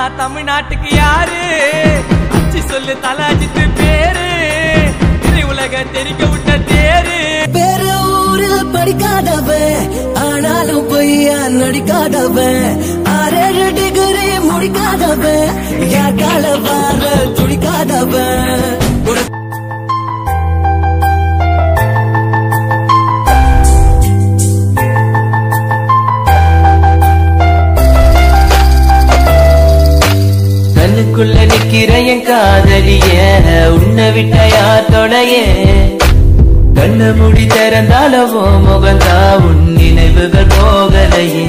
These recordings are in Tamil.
தமிழ்நாட்டுக்கு யாரு அச்சு சொல்லு தலாஜித்து பேரு திரை உலக தெரிக்க விட்ட தேரு வேற ஊரில் படிக்காதவன் ஆனாலும் பொய்யா நடிக்காதவன் ஆறேழு டிகிரி முடிக்காதவன் யார் கால வார துடிக்காதவன் ஒரு கண்ணுக்குள்ள நிக்கிற என் காதலிய உன்னை விட்ட யார் தொடைய கண்ண முடி திறந்தாலவோ முகந்தா உன் நினைவுகள் போகலையே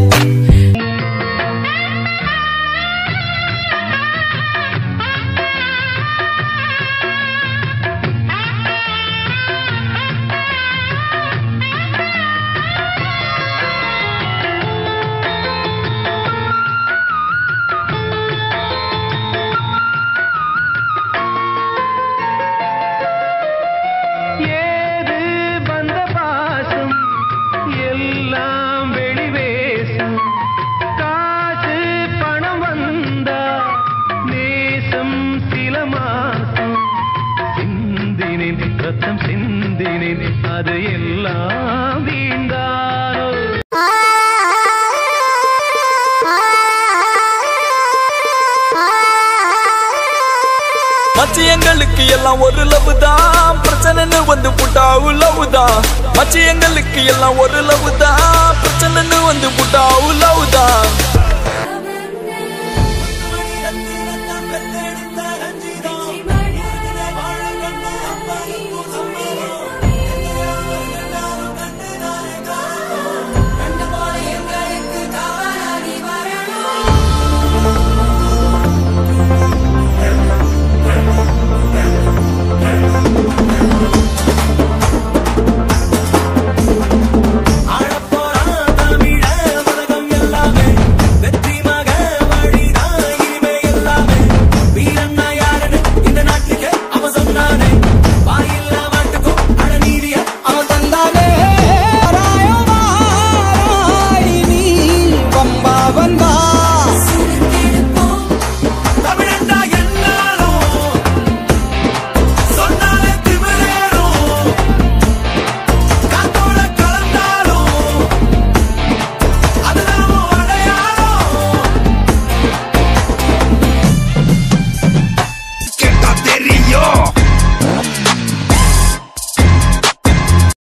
ஏது வந்த பாசம் எல்லாம் வெளிவேசம் காசு பணம் வந்தா நேசம் சில மாசம் சிந்தினேன் ரத்தம் சிந்தினேன் அது எல்லாம் வீண்டானோ மச்சி எங்களுக்கு எல்லாம் ஒரு லவ் தான் பிரச்சனைன்னு வந்து புட்டா லவ் தான் மச்சி எங்களுக்கு எல்லாம் ஒரு லவ் தான்